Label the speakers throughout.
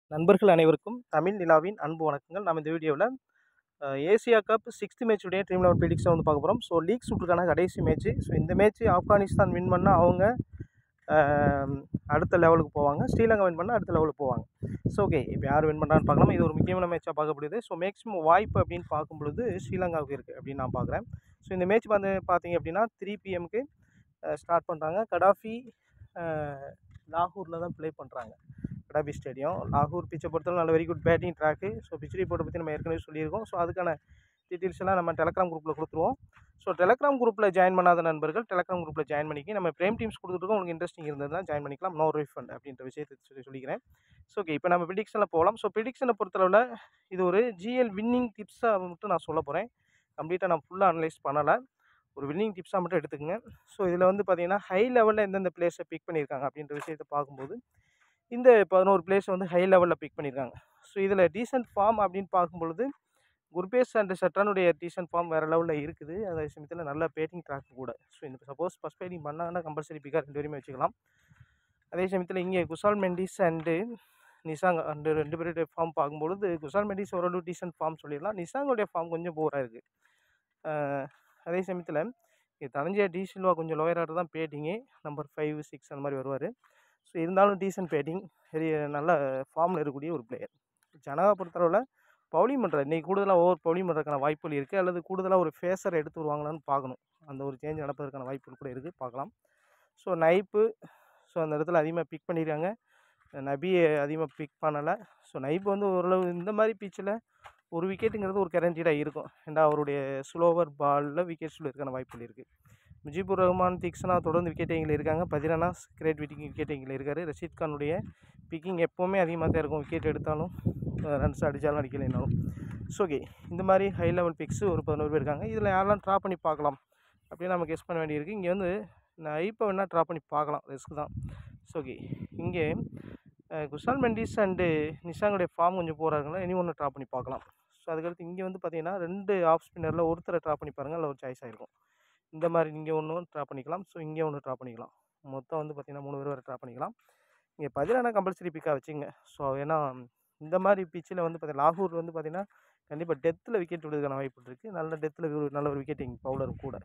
Speaker 1: நண்பர்கள் அனைவருக்கும் தமிழ் நிலாவின் அன்பு வணக்கங்கள் நம்ம இந்த வீடியோவில் ஏசியா கப் சிக்ஸ்த் மேட்சுடைய ட்ரீம் லெவல் ப்ரிடிக்ஷன் வந்து பார்க்க போகிறோம் ஸோ லீக் சுற்றுக்கான கடைசி மேட்ச்சு ஸோ இந்த மேட்ச்சு ஆப்கானிஸ்தான் வின் பண்ணால் அவங்க அஹ், அடுத்த லெவலுக்கு போவாங்க ஸ்ரீலங்கா வின் பண்ணால் அடுத்த லெவலுக்கு போவாங்க ஸோ ஓகே இப்போ யார் வின் பண்ணுறான்னு பார்க்கலாம் இது ஒரு முக்கியமான மேட்சாக பார்க்கப்படுது ஸோ மேக்ஸிமம் வாய்ப்பு அப்படின்னு பார்க்கும் பொழுது ஸ்ரீலங்காவுக்கு இருக்குது அப்படின்னு நான் பார்க்குறேன் ஸோ இந்த மேட்ச் வந்து பார்த்தீங்க அப்படின்னா த்ரீ பிஎம்க்கு ஸ்டார்ட் பண்ணுறாங்க கடாஃபி லாகூரில் தான் ப்ளே பண்ணுறாங்க கடாபி ஸ்டேடியம் லாகூர் பிச்சை பொறுத்தவரை நல்ல very good batting track so pitch ரிப்போர்ட்டை பற்றி நம்ம ஏற்கனவே சொல்லியிருக்கோம் ஸோ அதுக்கான டீட்டெயில்ஸ் எல்லாம் நம்ம டெலகிராம் குரூப்பில் கொடுத்துருவோம் ஸோ டெலகிராம் குரூப்பில் ஜாயின் பண்ணாத நண்பர்கள் டெலகிராம் குரூப்பில் ஜாயின் பண்ணிக்கி நம்ம பிரேம் டீம்ஸ் கொடுத்துருக்கோம் உங்களுக்கு இன்ட்ரெஸ்டிங் இருந்ததுன்னா ஜாயின் பண்ணிக்கலாம் நோ ரீஃபண்ட் அப்படின்ற விஷயத்தை சொல்லி சொல்லிக்கிறேன் ஸோ ஓகே இப்போ நம்ம ப்ரிடிக்ஷனில் போகலாம் ஸோ ப்ரிடிக்ஷனை பொறுத்தளவில் இது ஒரு ஜிஎல் வின்னிங் டிப்ஸாக மட்டும் நான் சொல்ல போகிறேன் கம்ப்ளீட்டாக நான் ஃபுல்லாக அனலைஸ் பண்ணலை ஒரு வின்னிங் டிப்ஸாக மட்டும் எடுத்துக்கங்க ஸோ இதில் வந்து பார்த்தீங்கன்னா ஹை லெவலில் எந்தெந்த பிளேஸை பிக் பண்ணியிருக்காங்க அப்படின்ற விஷயத்தை பார்க்கும்போது இந்த பதினோரு பிளேஸ் வந்து ஹை லெவலில் பிக் பண்ணியிருக்காங்க ஸோ இதில் டீசென்ட் ஃபார்ம் அப்படின்னு பார்க்கும்பொழுது குர்பேஸ் அண்ட் சட்ரானுடைய டீசென்ட் ஃபார்ம் வேறு லெவலில் இருக்குது அதே சமயத்தில் நல்ல பேட்டிங் ட்ராக் கூட ஸோ இந்த சப்போஸ் ஃபஸ்ட் பேட்டிங் பண்ணாங்கன்னா கம்பல்சரி பிக்காக ரெண்டு பேருமே வச்சுக்கலாம் அதே சமயத்தில் இங்கே குசால் மெண்டிஸ் அண்டு நிசாங் அந்த ரெண்டு பேருடைய ஃபார்ம் பார்க்கும்பொழுது குசால் மெண்டிஸ் ஓரளவு டீசென்ட் ஃபார்ம் சொல்லிடலாம் நிசாங்கோடைய ஃபார்ம் கொஞ்சம் போராக இருக்குது அதே சமயத்தில் இங்கே தனஞ்சய டி சில்வா கொஞ்சம் லோயர் ஆர்டர் தான் பேட்டிங்கு நம்பர் ஃபைவ் சிக்ஸ் அந்த மாதிரி வருவார் ஸோ இருந்தாலும் டீசென்ட் பேட்டிங் பெரிய நல்ல ஃபார்மில் இருக்கக்கூடிய ஒரு பிளேயர் ஜனகா பொறுத்தளவில் பவுலிங் பண்ணுறாரு இன்றைக்கி கூடுதலாக ஓவர் பவுலிங் பண்ணுறதுக்கான வாய்ப்புகள் இருக்குது அல்லது கூடுதலாக ஒரு ஃபேஸரை எடுத்து வருவாங்களான்னு பார்க்கணும் அந்த ஒரு சேஞ்ச் நடப்பதற்கான வாய்ப்புகள் கூட இருக்குது பார்க்கலாம் ஸோ நைப்பு ஸோ அந்த இடத்துல அதிகமாக பிக் பண்ணியிருக்காங்க நபியை அதிகமாக பிக் பண்ணலை ஸோ நைப்பு வந்து ஓரளவு இந்த மாதிரி பிச்சில் ஒரு விக்கெட்டுங்கிறது ஒரு கேரண்டீடாக இருக்கும் ஏன்னா அவருடைய ஸ்லோவர் பாலில் விக்கெட்ஸ் இருக்கான வாய்ப்புகள் இருக்குது முஜிபுர் ரஹ்மான் திக்ஸனா தொடர்ந்து விக்கெட் டேக்கில் இருக்காங்க பதினானா கிரேட் விட்டிங் விக்கெட் டேக்கில் இருக்கார் ரஷீத் கானுடைய பிக்கிங் எப்போவுமே அதிகமாக தான் இருக்கும் விக்கெட் எடுத்தாலும் ரன்ஸ் அடித்தாலும் அடிக்கலைனாலும் ஸோ ஓகே இந்த மாதிரி ஹை லெவல் பிக்ஸு ஒரு பதினோரு பேர் இருக்காங்க இதில் யாரெல்லாம் ட்ரா பண்ணி பார்க்கலாம் அப்படின்னு நம்ம கெஸ் பண்ண வேண்டியிருக்கு இங்கே வந்து நான் ஐப்போ வேணால் ட்ரா பண்ணி பார்க்கலாம் ரிஸ்க் தான் ஸோ ஓகே இங்கே அஹ், குஷால் மெண்டிஸ் அண்டு நிஷாங்குடைய ஃபார்ம் கொஞ்சம் போகிறாங்களா இனி ஒன்று ட்ரா பண்ணி பார்க்கலாம் ஸோ அதுக்கடுத்து இங்கே வந்து பார்த்தீங்கன்னா ரெண்டு ஆஃப் ஸ்பின்னரில் ஒருத்தரை ட்ரா பண்ணி பாருங்கள் அதில் ஒரு சாய்ஸ் ஆகிருக்கும் இந்த மாதிரி இங்கே ஒன்று ட்ரா பண்ணிக்கலாம் ஸோ இங்கே ஒன்று ட்ரா பண்ணிக்கலாம் மொத்தம் வந்து பார்த்தீங்கன்னா மூணு பேர் வரை ட்ரா பண்ணிக்கலாம் இங்கே பதிலானா கம்பல்சரி பிக்காக வச்சுங்க ஸோ ஏன்னா இந்த மாதிரி பிச்சில் வந்து பார்த்தீங்கன்னா லாகூர் வந்து பார்த்தீங்கன்னா கண்டிப்பாக டெத்தில் விக்கெட் விடுறதுக்கான வாய்ப்பு இருக்குது நல்ல டெத்தில் நல்ல ஒரு விக்கெட்டிங் பவுலரும் கூட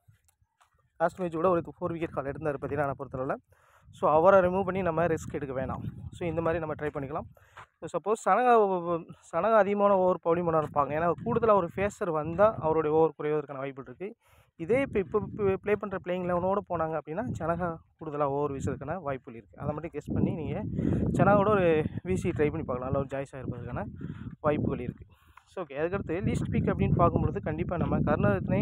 Speaker 1: லாஸ்ட் மேட்ச் கூட ஒரு ஃபோர் விக்கெட் கால் எடுத்தார் பார்த்தீங்கன்னா பொறுத்தளவில் ஸோ அவரை ரிமூவ் பண்ணி நம்ம ரிஸ்க் எடுக்க வேணாம் ஸோ இந்த மாதிரி நம்ம ட்ரை பண்ணிக்கலாம் ஸோ சப்போஸ் சனகா சனகா அதிகமான ஓவர் பவுலிங் பண்ண இருப்பாங்க ஏன்னா கூடுதலாக ஒரு ஃபேஸர் வந்தால் அவருடைய ஓவர் குறைவதற்கான வாய்ப்பு இருக்குது இதே இப்போ இப்போ ப்ளே பண்ணுற பிளேயிங் லெவனோடு போனாங்க அப்படின்னா சனகா கூடுதலாக ஓவர் வீசுறதுக்கான வாய்ப்புகள் இருக்குது அதை மட்டும் கெஸ் பண்ணி நீங்கள் சனகாவோட ஒரு விசி ட்ரை பண்ணி பார்க்கலாம் நல்ல ஒரு ஜாய்ஸாக இருப்பதற்கான வாய்ப்புகள் இருக்குது ஸோ ஓகே அதுக்கடுத்து லீஸ்ட் பிக் அப்படின்னு பார்க்கும்பொழுது கண்டிப்பாக நம்ம கருணரத்னை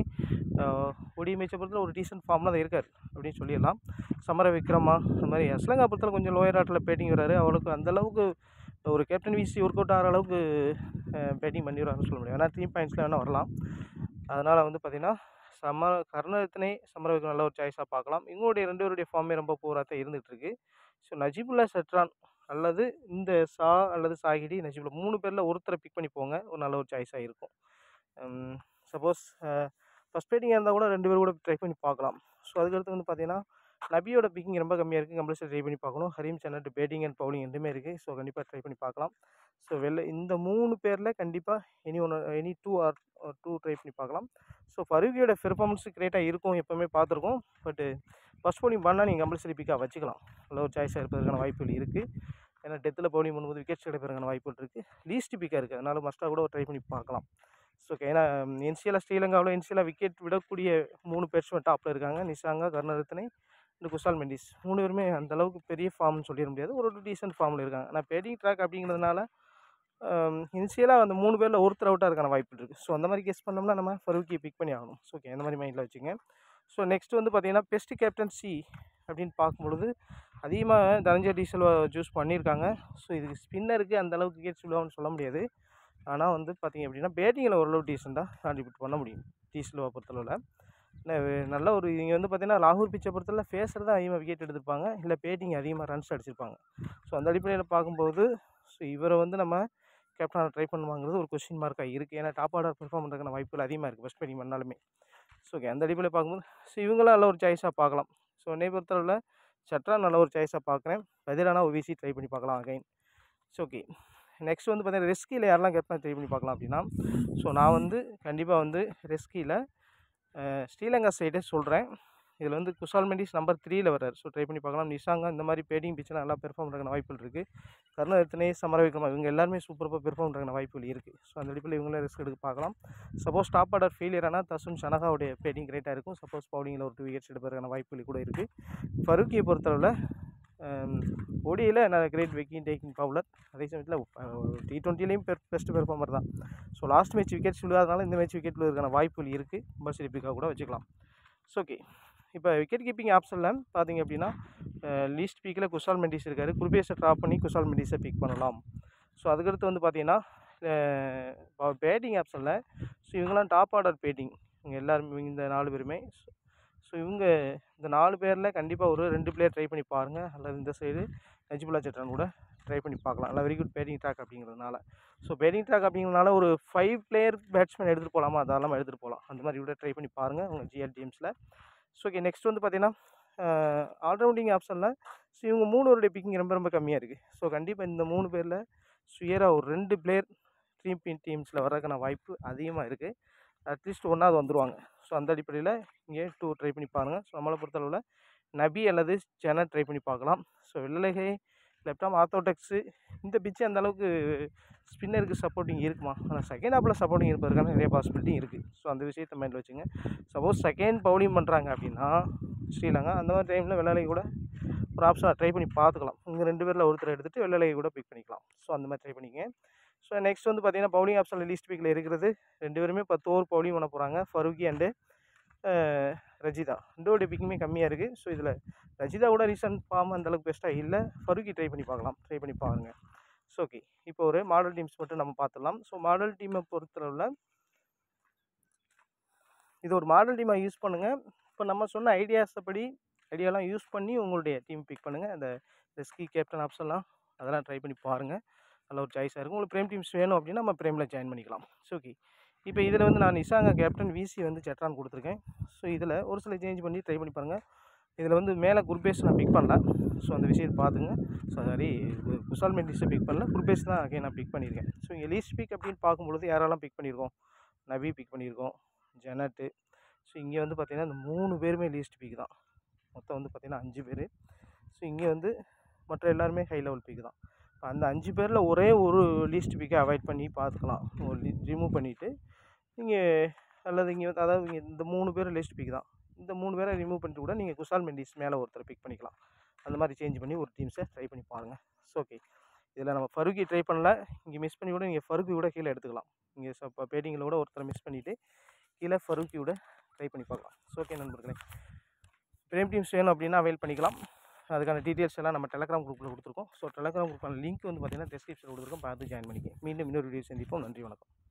Speaker 1: ஒடி மேட்சை பொறுத்தல ஒரு டீசென்ட் ஃபார்மில் தான் இருக்கார் அப்படின்னு சொல்லிடலாம் சமர விக்ரமா அந்த மாதிரி அஸ்லங்கா பொறுத்தல கொஞ்சம் லோயர் ஆட்டில் பேட்டிங் வராரு அவளுக்கு அந்தளவுக்கு ஒரு கேப்டன் விசி ஒர்க் அவுட் ஆகிற அளவுக்கு பேட்டிங் பண்ணிடுவாருன்னு சொல்ல முடியும் ஏன்னா த்ரீ பாயிண்ட்ஸில் வேணால் வரலாம் அதனால் வந்து பார்த்திங்கன்னா சம கருணரத்னை சமரவிக்கு நல்ல ஒரு சாய்ஸாக பார்க்கலாம் இவங்களுடைய ரெண்டு பேருடைய ஃபார்மே ரொம்ப பூராக தான் இருந்துகிட்டு இருக்கு ஸோ நஜிபுல்லா சட்ரான் அல்லது இந்த சா அல்லது சாகிடி நஜிபுல்லா மூணு பேரில் ஒருத்தரை பிக் பண்ணி போங்க ஒரு நல்ல ஒரு சாய்ஸாக இருக்கும் சப்போஸ் ஃபஸ்ட் பேட்டிங்காக இருந்தால் கூட ரெண்டு பேர் கூட ட்ரை பண்ணி பார்க்கலாம் ஸோ அதுக்கடுத்து வந்து பார்த்தீங்கன்னா நபியோட பிக்கிங் ரொம்ப கம்மியாக இருக்குது கம்பல்சரி ட்ரை பண்ணி பார்க்கணும் Karim Janat batting and bowling ரெண்டுமே இருக்குது ஸோ கண்டிப்பாக ட்ரை பண்ணி பார்க்கலாம் ஸோ வெளில இந்த மூணு பேரில் கண்டிப்பாக எனி ஒன்று any two or two try பண்ணி பார்க்கலாம் ஸோ ஃபருகியோட பெர்ஃபார்மன்ஸ் கிரேட்டாக இருக்கும் எப்போவுமே பார்த்துருக்கோம் பட்டு ஃபஸ்ட் பவுலிங் பண்ணால் நீங்கள் கம்பல்சரி பிக்காக வச்சுக்கலாம் நல்ல ஒரு சாய்ஸாக இருப்பதற்கான வாய்ப்புகள் இருக்குது ஏன்னா டெத்தில் பவுலிங் பண்ணும்போது விக்கெட்ஸ் கிடைப்பதற்கான வாய்ப்புகள் இருக்குது லீஸ்ட் பிக்காக இருக்குது அதனால மஸ்ட்டாக கூட ட்ரை பண்ணி பார்க்கலாம் ஸோ ஓகே ஏன்னா என்சிஎலாக ஸ்ரீலங்காவில் என்சிஎலாக விக்கெட் விடக்கூடிய மூணு பேட்ஸ்மேன் டாப்பில் இருக்காங்க நிஷாங்கா கருணரத்னை இந்த குஷால் மெண்டிஸ் மூணு பேருமே அந்த அளவுக்கு பெரிய ஃபார்ம்னு சொல்லிட முடியாது ஒரு ஒரு டீசென்ட் ஃபார்மில் இருக்காங்க ஆனால் பேட்டிங் ட்ராக் அப்படிங்கிறதுனால இனிஷியலாக அந்த மூணு பேரில் ஒருத்தர் அவுட்டாக இருக்கான வாய்ப்பு இருக்குது ஸோ அந்த மாதிரி கெஸ் பண்ணோம்னா நம்ம ஃபருக்கி பிக் பண்ணி ஆகணும் ஸோ ஓகே அந்த மாதிரி மைண்டில் வச்சுங்க ஸோ நெக்ஸ்ட் வந்து பார்த்தீங்கன்னா பெஸ்ட் கேப்டன்சி அப்படின்னு பார்க்கும்பொழுது அதிகமாக தனஞ்சய டீசல் சூஸ் பண்ணியிருக்காங்க ஸோ இதுக்கு ஸ்பின்னருக்கு அந்த அளவுக்கு விக்கெட்ஸ் விழுவான்னு சொல்ல முடியாது ஆனால் வந்து பார்த்தீங்க அப்படின்னா பேட்டிங்கில் ஓரளவு டீசெண்டாக கான்ட்ரிபியூட் பண்ண முடியும் டீசலுவை பொறுத்தளவில் என்ன நல்ல ஒரு இங்கே வந்து பார்த்தீங்கன்னா லாகூர் பிச்சை பொறுத்தவரை ஃபேஸர் தான் அதிகமாக விக்கெட் எடுத்திருப்பாங்க இல்லை பேட்டிங் அதிகமாக ரன்ஸ் அடிச்சிருப்பாங்க ஸோ அந்த அடிப்படையில் பார்க்கும்போது ஸோ இவரை வந்து நம்ம கேப்டனாக ட்ரை பண்ணுவாங்கிறது ஒரு கொஸ்டின் மார்க்காக இருக்குது ஏன்னா டாப் ஆர்டர் பெர்ஃபார்ம் பண்ணுறதுக்கான வாய்ப்புகள் அதிகமாக இருக்குது ஃபஸ்ட் பேட்டிங் பண்ணாலுமே ஸோ ஓகே அந்த அடிப்படையில் பார்க்கும்போது ஸோ இவங்களாம் நல்ல ஒரு சாய்ஸாக பார்க்கலாம் ஸோ என்னை பொறுத்தளவில் சட்ரா நல்ல ஒரு சாய்ஸாக பார்க்குறேன் பதிலானா ஓவிசி ட்ரை பண்ணி பார்க்கலாம் அகைன் இட்ஸ் ஓகே நெக்ஸ்ட் வந்து பார்த்தீங்கன்னா ரெஸ்கியில் யாரெல்லாம் கேப்டன் ட்ரை பண்ணி பார்க்கலாம் அப்படின்னா ஸோ நான் வந்து கண்டிப்பாக வந்து ரெஸ்கியில் ஸ்ரீலங்கா சைடே சொல்கிறேன் இதில் வந்து குஷால் மெண்டிஸ் நம்பர் த்ரீல வர்றாரு ஸோ ட்ரை பண்ணி பார்க்கலாம் நிஷாங்கா இந்த மாதிரி பேட்டிங் பிச்சில் நல்லா பெர்ஃபார்ம் பண்ணுற வாய்ப்புகள் இருக்குது கருணரத்னே சமரவிக்ரமா இவங்க எல்லாருமே சூப்பராக பெர்ஃபார்ம் பண்ணுற வாய்ப்புகள் இருக்குது ஸோ அந்த அடிப்படையில் இவங்களே ரிஸ்க் எடுத்து பார்க்கலாம் சப்போஸ் டாப் ஆர்டர் ஃபெயிலியர் ஆனால் தசுன் ஷனகாவுடைய பேட்டிங் கிரேட்டாக இருக்கும் சப்போஸ் பவுலிங்கில் ஒரு டூ விக்கெட்ஸ் எடுப்பதற்கான வாய்ப்புகள் கூட இருக்குது ஃபருக்கியை பொறுத்தளவில் ஓடியில் நான் கிரேட் விக்கிங் டேக்கிங் பவுலர் அதே சமயத்தில் டி டுவெண்ட்டிலையும் பெர் பெஸ்ட் பெர்ஃபார்மர் தான் ஸோ லாஸ்ட் மேட்ச் விக்கெட்ஸ் விழுகாதனால இந்த மேட்ச் விக்கெட் விழுவதற்கான வாய்ப்புகள் இருக்குது பர்சரி பிக்காக கூட வச்சுக்கலாம் ஸோ ஓகே இப்போ விக்கெட் கீப்பிங் ஆப்ஷனில் பார்த்தீங்க அப்படின்னா லீஸ்ட் பீக்கில் குஷால் மெண்டிஸ் இருக்கார் குருபேஸை ட்ராப் பண்ணி குஷால் மெண்டிஸை பிக் பண்ணலாம் ஸோ அதுக்கடுத்து வந்து பார்த்தீங்கன்னா பேட்டிங் ஆப்ஷனில் ஸோ இவங்கெல்லாம் டாப் ஆர்டர் பேட்டிங் இவங்க எல்லாருமே இந்த நாலு பேருமே ஸோ இவங்க இந்த நாலு பேரில் கண்டிப்பாக ஒரு ரெண்டு பிளேயர் ட்ரை பண்ணி பாருங்கள் அல்லது இந்த சைடு நஜிபுல்லா சட்ரான் கூட ட்ரை பண்ணி பார்க்கலாம் நல்லா வெரி குட் பேட்டிங் ட்ராக் அப்படிங்கிறதுனால ஸோ பேட்டிங் ட்ராக் அப்படிங்கிறதுனால ஒரு ஃபைவ் பிளேயர் பேட்ஸ்மேன் எடுத்துகிட்டு போகலாமா அதெல்லாம் எடுத்துகிட்டு போகலாம் அந்த மாதிரி கூட ட்ரை பண்ணி பாருங்கள் உங்கள் ஜிஎல் டீம்ஸில் ஸோ ஓகே நெக்ஸ்ட் வந்து பார்த்தீங்கன்னா ஆல்ரவுண்டிங் ஆப்ஷனில் ஸோ இவங்க மூணு பேருடைய பிக்கிங் ரொம்ப ரொம்ப கம்மியாக இருக்குது ஸோ கண்டிப்பாக இந்த மூணு பேரில் சுயராக ஒரு ரெண்டு பிளேயர் ட்ரீம் பின் டீம்ஸில் வர்றதுக்கான வாய்ப்பு அதிகமாக இருக்குது அட்லீஸ்ட் ஒன்றாவது வந்துடுவாங்க ஸோ அந்த அடிப்படையில் இங்கே டூ ட்ரை பண்ணி பாருங்கள் ஸோ நம்மளை பொறுத்தளவில் நபி அல்லது சென ட்ரை பண்ணி பார்க்கலாம் ஸோ வெள்ளலகை லெப்டாம் ஆர்த்தோடெக்ஸு இந்த பிச்சு அந்த அளவுக்கு ஸ்பின்னருக்கு சப்போர்ட்டிங் இருக்குமா ஆனால் செகண்ட் ஹாப்பில் சப்போர்ட்டிங் இருப்பதற்கான நிறைய பாசிபிலிட்டி இருக்குது ஸோ அந்த விஷயத்தை மைண்டில் வச்சுங்க சப்போஸ் செகண்ட் பவுலிங் பண்ணுறாங்க அப்படின்னா ஸ்ரீலங்கா அந்த மாதிரி டைமில் வெள்ளலை கூட ஒரு ஆப்ஷனாக ட்ரை பண்ணி பார்த்துக்கலாம் இங்கே ரெண்டு பேரில் ஒருத்தர் எடுத்துகிட்டு வெள்ளலை கூட பிக் பண்ணிக்கலாம் ஸோ அந்த மாதிரி ட்ரை பண்ணிக்கங்க ஸோ நெக்ஸ்ட் வந்து பார்த்தீங்கன்னா பவுலிங் ஆப்ஷனில் லீஸ்ட் பிக்கில் இருக்கிறது ரெண்டு பேருமே பத்து ஓவர் பவுலிங் பண்ண போகிறாங்க ஃபருகி அண்டு ரஜிதா ரெண்டோடைய பிக்குமே கம்மியாக இருக்குது ஸோ இதில் ரஜிதா கூட ரீசன்ட் ஃபார்ம் அந்தளவுக்கு பெஸ்ட்டாக இல்லை ஃபருகி ட்ரை பண்ணி பார்க்கலாம் ட்ரை பண்ணி பாருங்கள் ஸோ ஓகே இப்போ ஒரு மாடல் டீம்ஸ் மட்டும் நம்ம பார்த்துடலாம் ஸோ மாடல் டீமை பொறுத்தளவில் இது ஒரு மாடல் டீமாக யூஸ் பண்ணுங்கள் இப்போ நம்ம சொன்ன ஐடியாஸை படி ஐடியாலாம் யூஸ் பண்ணி உங்களுடைய டீம் பிக் பண்ணுங்கள் அந்த ரெஸ்கி கேப்டன் ஆப்ஷன்லாம் அதெல்லாம் ட்ரை பண்ணி பாருங்கள் நல்ல ஒரு சாய்ஸாக இருக்கும் உங்களுக்கு பிரேம் டீம்ஸ் வேணும் அப்படின்னா நம்ம பிரேமில் ஜாயின் பண்ணிக்கலாம் ஸோ ஓகே இப்போ இதில் வந்து நான் நிஷாங்கா கேப்டன் விசி வந்து செட்ரான் கொடுத்துருக்கேன் ஸோ இதில் ஒரு சில சேஞ்ச் பண்ணி ட்ரை பண்ணி பாருங்கள் இதில் வந்து மேலே குர்பேஸ் நான் பிக் பண்ணல ஸோ அந்த விஷயத்தை பார்த்துங்க ஸோ சாரி குசால் மெண்டிஸை பிக் பண்ணல குர்பேஸ் தான் அகைன் நான் பிக் பண்ணியிருக்கேன் ஸோ இங்கே லீஸ்ட் பிக் அப்படின்னு பார்க்கும்பொழுது யாரெல்லாம் பிக் பண்ணியிருக்கோம் நபி பிக் பண்ணியிருக்கோம் ஜெனட்டு ஸோ இங்கே வந்து பார்த்திங்கன்னா இந்த மூணு பேருமே லீஸ்ட் பிக் தான் மொத்தம் வந்து பார்த்திங்கன்னா அஞ்சு பேர் ஸோ இங்கே வந்து மற்ற எல்லாருமே ஹை லெவல் பிக் தான் இப்போ அந்த அஞ்சு பேரில் ஒரே ஒரு லீஸ்ட் பிக்கை அவாய்ட் பண்ணி பார்த்துக்கலாம் ஒரு ரிமூவ் பண்ணிவிட்டு நீங்கள் அல்லது இங்கே வந்து அதாவது இங்கே இந்த மூணு பேர் லிஸ்ட் பிக் தான் இந்த மூணு பேரை ரிமூவ் பண்ணிட்டு கூட நீங்கள் குசால் மெண்டிஸ் மேலே ஒருத்தர் பிக் பண்ணிக்கலாம் அந்த மாதிரி சேஞ்ச் பண்ணி ஒரு டீம்ஸை ட்ரை பண்ணி பாருங்கள் ஸோ ஓகே இதில் நம்ம ஃபருகி ட்ரை பண்ணல இங்கே மிஸ் பண்ணி கூட நீங்கள் ஃபருகி கூட கீழே எடுத்துக்கலாம் இங்கே இப்போ பேட்டிங்கில் கூட ஒருத்தரை மிஸ் பண்ணிவிட்டு கீழே ஃபருகி கூட ட்ரை பண்ணி பார்க்கலாம் ஸோ ஓகே நண்பர்களே பிரேம் டீம்ஸ் வேணும் அப்படின்னா அவைல் பண்ணிக்கலாம் அதுக்கான டீட்டெயில்ஸ் எல்லாம் நம்ம டெலகிராம் குரூப்பில் கொடுத்துருக்கோம் ஸோ டெலகிராம் குரூப்பான லிங்க் வந்து பார்த்தீங்கன்னா டிஸ்கிரிப்ஷனில் கொடுத்துருக்கோம் பார்த்து ஜாயின் பண்ணிக்க மீண்டும் இன்னொரு வீடியோ சந்திப்போம் நன்றி வணக்கம்